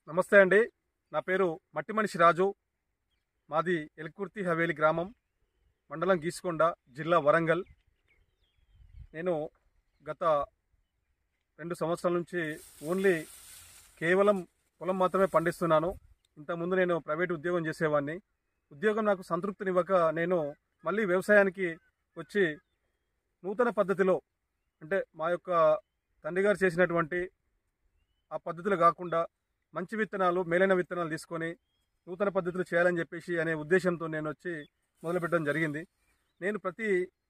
నమస్తే అండి నా పేరు మట్టి మనిషి రాజు మాది ఎలకుర్తి హవేలి గ్రామం మండలం గీసుకొండ జిల్లా వరంగల్ నేను గత రెండు సంవత్సరాల నుంచి ఓన్లీ కేవలం పొలం మాత్రమే పండిస్తున్నాను ఇంతకుముందు నేను ప్రైవేట్ ఉద్యోగం చేసేవాడిని ఉద్యోగం నాకు సంతృప్తినివ్వక నేను మళ్ళీ వ్యవసాయానికి వచ్చి నూతన పద్ధతిలో అంటే మా యొక్క తండ్రి గారు చేసినటువంటి ఆ పద్ధతులు కాకుండా మంచి విత్తనాలు మేలైన విత్తనాలు తీసుకొని నూతన పద్ధతులు చేయాలని చెప్పేసి అనే ఉద్దేశంతో నేను వచ్చి మొదలుపెట్టడం జరిగింది నేను ప్రతి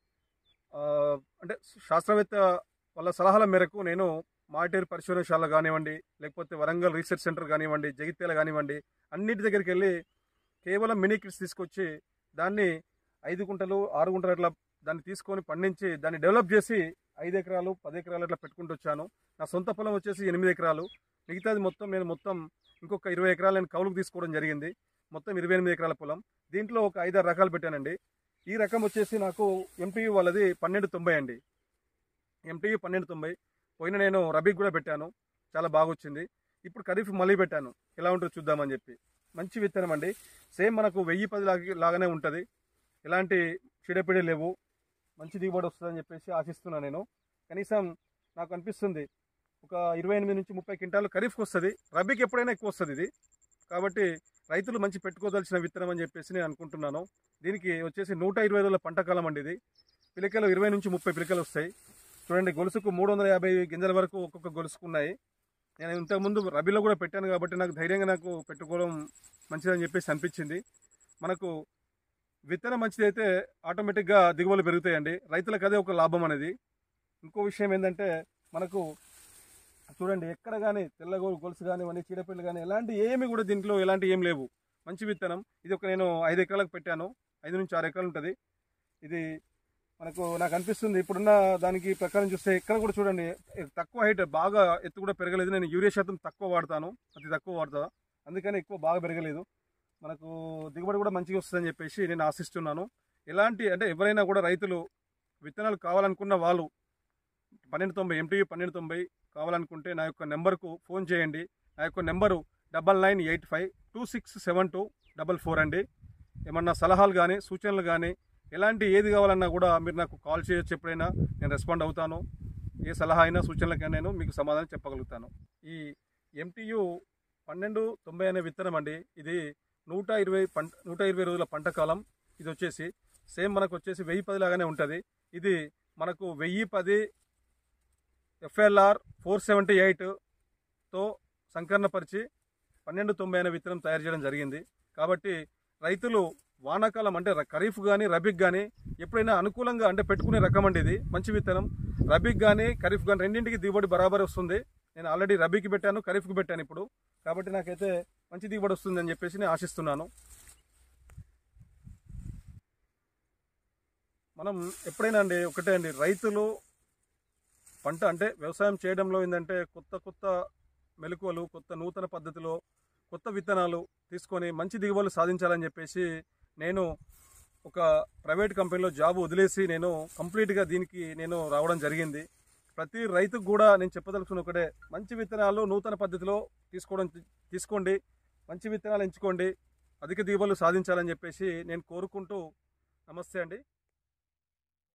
ఆ, అంటే శాస్త్రవేత్త వాళ్ళ సలహాల మేరకు నేను మాటేరు పరిశోధనశాల కానివ్వండి లేకపోతే వరంగల్ రీసెర్చ్ సెంటర్ కానివ్వండి జగిత్యాల కానివ్వండి అన్నిటి దగ్గరికి వెళ్ళి కేవలం మినీ కిట్స్ తీసుకొచ్చి దాన్ని ఐదు గుంటలు ఆరు గుంటలు అట్లా దాన్ని తీసుకొని పండించి దాన్ని డెవలప్ చేసి ఐదు ఎకరాలు పది ఎకరాలు అట్లా పెట్టుకుంటూ వచ్చాను నా సొంత పొలం వచ్చేసి ఎనిమిది ఎకరాలు మిగతాది మొత్తం నేను మొత్తం ఇంకొక ఇరవై ఎకరాలు నేను కౌలుకు తీసుకోవడం జరిగింది మొత్తం ఇరవై ఎనిమిది ఎకరాల పొలం దీంట్లో ఒక ఐదారు రకాలు పెట్టానండి ఈ రకం వచ్చేసి నాకు ఎంటీయూ వాళ్ళది పన్నెండు తొంభై అండి ఎంటీయూ పన్నెండు తొంభై పోయిన నేను రబీకి కూడా పెట్టాను చాలా బాగా వచ్చింది ఇప్పుడు ఖరీఫ్ మళ్ళీ పెట్టాను ఎలా ఉంటుందో చూద్దామని చెప్పి మంచి విత్తనం అండి సేమ్ మనకు వెయ్యి పది లాగా లాగానే ఉంటుంది ఎలాంటి చీడపీడి లేవు మంచి దిగుబడి వస్తుందని చెప్పేసి ఆశిస్తున్నాను నేను కనీసం నాకు అనిపిస్తుంది ఒక ఇరవై ఎనిమిది నుంచి ముప్పై క్వింటాలు ఖరీఫ్కి వస్తుంది రబీకి ఎప్పుడైనా ఎక్కువ వస్తుంది ఇది కాబట్టి రైతులు మంచి పెట్టుకోదలసిన విత్తనం అని చెప్పేసి నేను అనుకుంటున్నాను దీనికి వచ్చేసి నూట ఇరవై రోజుల పంట కాలం అండి ఇది పిలికలు ఇరవై నుంచి ముప్పై పిలికలు వస్తాయి చూడండి గొలుసుకు మూడు వందల యాభై గింజల వరకు ఒక్కొక్క గొలుసుకు ఉన్నాయి నేను ఇంతకుముందు రబీలో కూడా పెట్టాను కాబట్టి నాకు ధైర్యంగా నాకు పెట్టుకోవడం మంచిదని చెప్పేసి అనిపించింది మనకు విత్తనం మంచిదైతే ఆటోమేటిక్గా దిగుబడులు పెరుగుతాయండి రైతులకు అదే ఒక లాభం అనేది ఇంకో విషయం ఏంటంటే మనకు చూడండి ఎక్కడ కానీ తెల్ల గొ- గొలుసు కానివ్వండి చీడపిల్లు కానీ ఎలాంటి ఏమి కూడా దీంట్లో ఎలాంటి ఏం లేవు మంచి విత్తనం ఇది ఒక నేను ఐదు ఎకరాలకు పెట్టాను ఐదు నుంచి ఆరు ఎకరాలు ఉంటుంది ఇది మనకు నాకు అనిపిస్తుంది ఇప్పుడున్న దానికి ప్రకారం చూస్తే ఎక్కడ కూడా చూడండి తక్కువ హైట్ బాగా ఎత్తు కూడా పెరగలేదు నేను యూరియా శాతం తక్కువ వాడతాను అతి తక్కువ వాడతా అందుకని ఎక్కువ బాగా పెరగలేదు మనకు దిగుబడి కూడా మంచిగా వస్తుందని చెప్పేసి నేను ఆశిస్తున్నాను ఎలాంటి అంటే ఎవరైనా కూడా రైతులు విత్తనాలు కావాలనుకున్న వాళ్ళు పన్నెండు తొంభై ఎంటీవీ పన్నెండు తొంభై కావాలనుకుంటే నా యొక్క నెంబర్కు ఫోన్ చేయండి నా యొక్క number double nine eight five two six seven two double four అండి ఏమన్నా సలహాలు కానీ సూచనలు కానీ ఎలాంటి ఏది కావాలన్నా కూడా మీరు నాకు కాల్ చేయొచ్చు ఎప్పుడైనా నేను రెస్పాండ్ అవుతాను ఏ సలహా అయినా సూచనలకైనా నేను మీకు సమాధానం చెప్పగలుగుతాను ఈ ఎంటీయు పన్నెండు తొంభై అనే విత్తనం అండి ఇది నూట ఇరవై పంట నూట ఇరవై రోజుల పంట కాలం ఇది వచ్చేసి సేమ్ మనకు వచ్చేసి వెయ్యి పది లాగానే ఉంటుంది ఇది మనకు వెయ్యి పది ఎఫ్ఎల్ఆర్ ఫోర్ సెవెంటీ ఎయిట్తో సంకలనపరిచి పన్నెండు తొంభై అనే విత్తనం తయారు చేయడం జరిగింది కాబట్టి రైతులు వానాకాలం అంటే ర- ఖరీఫ్ కానీ రబీక్ కానీ ఎప్పుడైనా అనుకూలంగా అంటే పెట్టుకునే రకం అండి ఇది మంచి విత్తనం రబీక్ కానీ ఖరీఫ్ కానీ రెండింటికి దిగుబడి బరాబర్ వస్తుంది నేను ఆల్రెడీ రబీకి పెట్టాను ఖరీఫ్కి పెట్టాను ఇప్పుడు కాబట్టి నాకైతే మంచి దిగుబడి వస్తుంది అని చెప్పేసి నేను ఆశిస్తున్నాను మనం ఎప్పుడైనా అండి ఒకటే అండి రైతులు పంట అంటే వ్యవసాయం చేయడంలో ఏంటంటే కొత్త కొత్త మెలకువలు కొత్త నూతన పద్ధతిలో కొత్త విత్తనాలు తీసుకొని మంచి దిగుబడులు సాధించాలని చెప్పేసి నేను ఒక ప్రైవేట్ కంపెనీలో జాబ్ వదిలేసి నేను కంప్లీట్గా దీనికి నేను రావడం జరిగింది ప్రతి రైతుకు కూడా నేను చెప్పదలుచుకున్న ఒకటే మంచి విత్తనాలు నూతన పద్ధతిలో తీసుకోవడం తీసుకోండి మంచి విత్తనాలు ఎంచుకోండి అధిక దిగుబడులు సాధించాలని చెప్పేసి నేను కోరుకుంటూ నమస్తే అండి